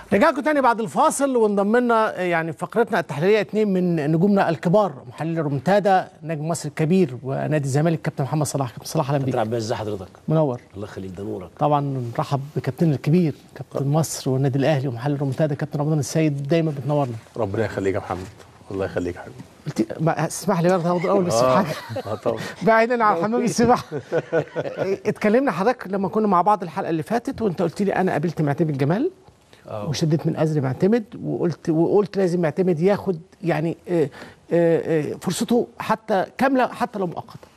رجعكم تاني بعد الفاصل وانضم لنا يعني في فقرتنا التحليليه اثنين من نجومنا الكبار محلل رومنتادا نجم مصر الكبير ونادي الزمالك كابتن محمد صلاح كابتن صلاح اهلا بيك كابتن عباس ازي حضرتك منور الله يخليك ده نورك طبعا نرحب بكابتن الكبير كابتن مصر والنادي الاهلي ومحلل رومنتادا كابتن رمضان السيد دايما بتنورنا ربنا يخليك يا محمد الله يخليك يا حبيبي قلت ما اسمح لي برضه اول بس في اه حاجه اه طبعا بعيدا عن حمام السباحه اتكلمنا حضرتك لما كنا مع بعض الحلقه اللي فاتت وانت قلت لي انا قابلت معتمد جمال اه وشديت من ازر معتمد وقلت وقلت لازم معتمد ياخد يعني آه، آه، آه، فرصته حتى كامله حتى لو مؤقته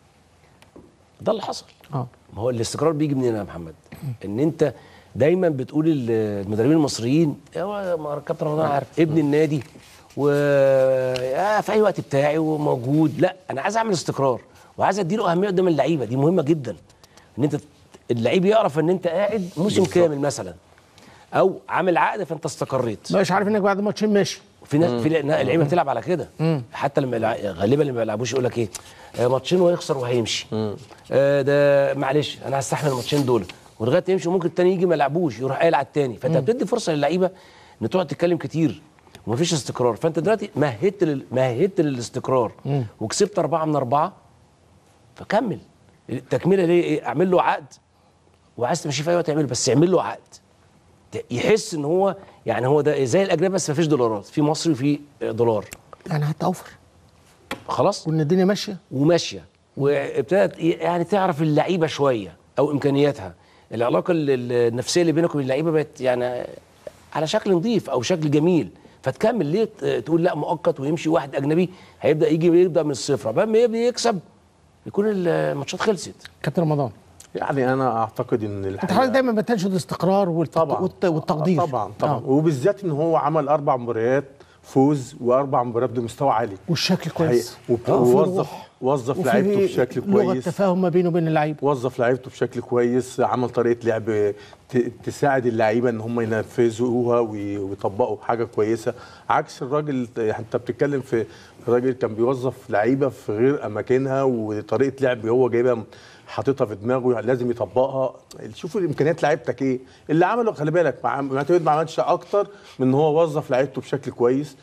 ده اللي حصل اه ما هو الاستقرار بيجي منين يا محمد ان انت دايما بتقول ال- المدربين المصريين هو ما كابتن رمضان عارف ابن النادي و آه في اي وقت بتاعي وموجود لا انا عايز اعمل استقرار وعايز اديله اهميه قدام اللعيبه دي مهمه جدا ان انت اللعيب يعرف ان انت قاعد موسم كامل مثلا او عامل عقد فانت استقريت مش عارف انك بعد ماتشين ماشي في ناس في لعيبه بتلعب على كده حتى لما يلع- غالبا اللي ما بيلعبوش يقول لك ايه آه، ماتشين ويخسر وهيمشي آه، ده معلش انا هستحمل الماتشين دول ولغايه يمشي وممكن التاني يجي ما يلعبوش يروح قايل على التاني فانت بتدي فرصه للعيبه ان تقعد تتكلم كتير ومفيش استقرار فانت دلوقتي مهدت لل... مهدت للاستقرار وكسبت اربعه من اربعه فكمل التكمله ليه ايه اعمل له عقد وعايز تمشيه في اي وقت اعمله بس اعمل له عقد ت- يحس ان هو يعني هو ده زي الاجنبي بس مفيش دولارات في مصري وفي دولار يعني حتى اوفر خلاص وان الدنيا ماشيه وماشيه وابتدت يعني تعرف اللعيبه شويه او امكانياتها العلاقه ال- ال- النفسيه اللي بينك وبين اللعيبه بقت يعني على شكل نظيف او شكل جميل فتكمل ليه ت- تقول لا مؤقت ويمشي واحد اجنبي هيبدا يجي يبدا من الصفر عقبال ما يبدا يكسب يكون الماتشات خلصت كابتن رمضان يعني انا اعتقد ان انت حضرتك دايما بتنشد الاستقرار والت... طبعا والت... والتقدير آه طبعا طبعا آه. وبالذات ان هو عمل اربع مباريات فوز واربع مباريات بمستوى عالي والشكل كويس حقيقة. وب- وفي ووظف روح. وظف وفي لعيبته بشكل لغه كويس تفاهم ما بينه وبين اللعيبه وظف لعيبته بشكل كويس عمل طريقه لعب ت- تساعد اللعيبه ان هم ينفذوها وي- ويطبقوا حاجه كويسه عكس الراجل يعني انت بتتكلم في راجل كان بيوظف لعيبه في غير اماكنها وطريقه لعب هو جايبها حاططها في دماغه لازم يطبقها شوفوا الامكانيات لعيبتك ايه اللي عمله خلي بالك مع- معتمد ما عملش اكتر من ان هو وظف لعيبته بشكل كويس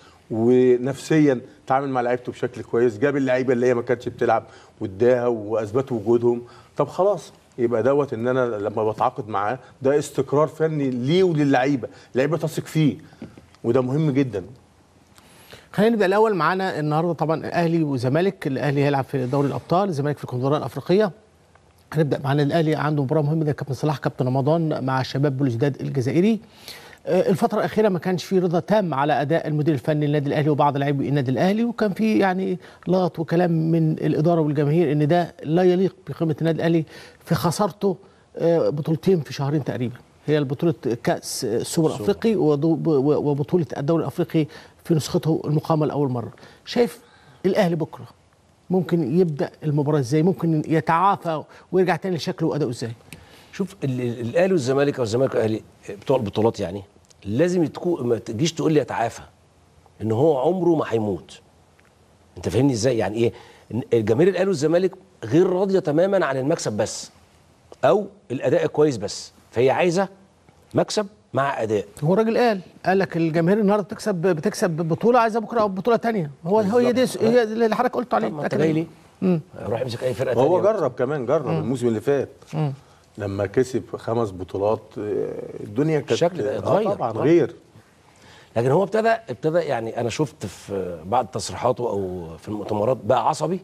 ونفسيا تعامل مع لعيبته بشكل كويس جاب اللعيبه اللي هي ما كانتش بتلعب واداها واثبتوا وجودهم طب خلاص يبقى دوت ان انا لما بتعاقد معاه ده استقرار فني ليه وللعيبه اللعيبه تثق فيه وده مهم جدا خلينا نبدا الاول معانا النهارده طبعا الاهلي وزمالك الاهلي هيلعب في دوري الابطال الزمالك في الكونفدراليه الافريقيه هنبدا معانا الاهلي عنده مباراه مهمه ده كابتن صلاح كابتن رمضان مع شباب بلوزداد الجزائري آه، الفترة الأخيرة ما كانش في رضا تام على أداء المدير الفني للنادي الأهلي وبعض لاعبي النادي الأهلي وكان في يعني لغط وكلام من الإدارة والجماهير إن ده لا يليق بقيمة النادي الأهلي في خسارته آه، بطولتين في شهرين تقريبا هي البطولة كأس السوبر الأفريقي وضو- و- وبطولة الدوري الأفريقي في نسخته المقامة لأول مرة شايف الأهلي بكرة ممكن يبدأ المباراة إزاي ممكن يتعافى ويرجع تاني لشكله وأداؤه إزاي شوف ال- ال- الاهلي والزمالك او الزمالك والاهلي بتوع البطولات يعني لازم تكون ما تجيش تقول لي يتعافى ان هو عمره ما هيموت انت فاهمني ازاي يعني ايه إن الجماهير الاهلي والزمالك غير راضيه تماما عن المكسب بس او الاداء الكويس بس فهي عايزه مكسب مع اداء هو الراجل قال قال لك الجماهير النهارده بتكسب بتكسب بطوله عايزه بكره او بطوله تانية هو هو هي دي هي اللي حضرتك قلت عليه طب ما انت لكن- جاي ليه؟ روح امسك اي فرقه هو تانية جرب كمان جرب الموسم اللي فات لما كسب خمس بطولات آه، الدنيا كانت الشكل ده آه، اتغير. طبعا اتغير. غير لكن هو ابتدى ابتدى يعني انا شفت في بعض تصريحاته او في المؤتمرات بقى عصبي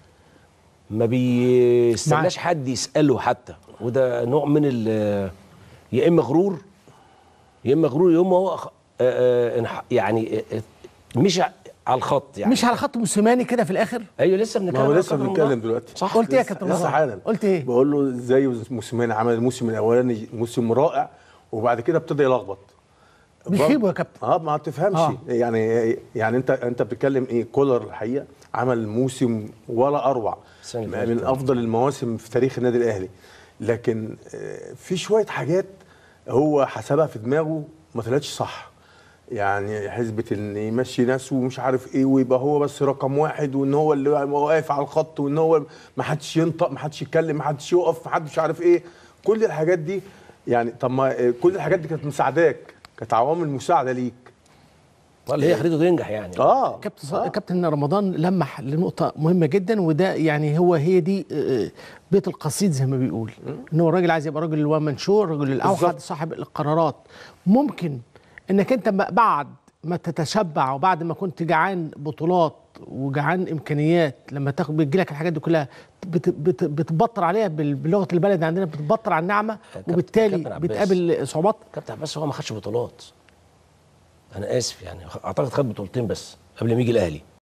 ما بيستناش حد يساله حتى وده نوع من ال يا اما غرور يا اما غرور يا اما هو أخ- آه، آه، انح- يعني آه، آه، مش على الخط يعني مش على خط موسيماني كده في الاخر ايوه لسه بنتكلم ما هو عن لسه كابتن بنتكلم رمضان. دلوقتي صح قلت ايه يا لسه- كابتن لسه رمضان؟ حالا قلت ايه بقول له زي موسيماني عمل الموسم الاولاني موسم رائع وبعد كده ابتدى يلخبط بيخيبوا يا كابتن اه ما تفهمش آه. آه. يعني يعني انت انت بتتكلم ايه كولر الحقيقه عمل موسم ولا اروع السنة اللي فاتت. من افضل المواسم في تاريخ النادي الاهلي لكن آه، في شويه حاجات هو حسبها في دماغه ما طلعتش صح يعني حسبة ان يمشي ناس ومش عارف ايه ويبقى هو بس رقم واحد وان هو اللي واقف على الخط وان هو ما حدش ينطق ما حدش يتكلم ما حدش يقف ما حدش عارف ايه كل الحاجات دي يعني طب ما آه، كل الحاجات دي كانت مساعداك كانت عوامل مساعده ليك والله هي خليته ينجح يعني اه كابتن ص- كابتن رمضان لمح لنقطة مهمة جدا وده يعني هو هي دي آه، بيت القصيد زي ما بيقول ان هو الراجل عايز يبقى راجل الوان منشور راجل الاوحد بالظبط. صاحب القرارات ممكن انك انت ب- بعد ما تتشبع وبعد ما كنت جعان بطولات وجعان امكانيات لما تاخد بتجيلك الحاجات دي كلها بت بت بتبطر عليها بال- بلغه البلد عندنا بتبطر على النعمه كابتن- وبالتالي كابتن عباس. بتقابل صعوبات كابتن عباس هو ما خدش بطولات انا اسف يعني اعتقد خد بطولتين بس قبل ما يجي الاهلي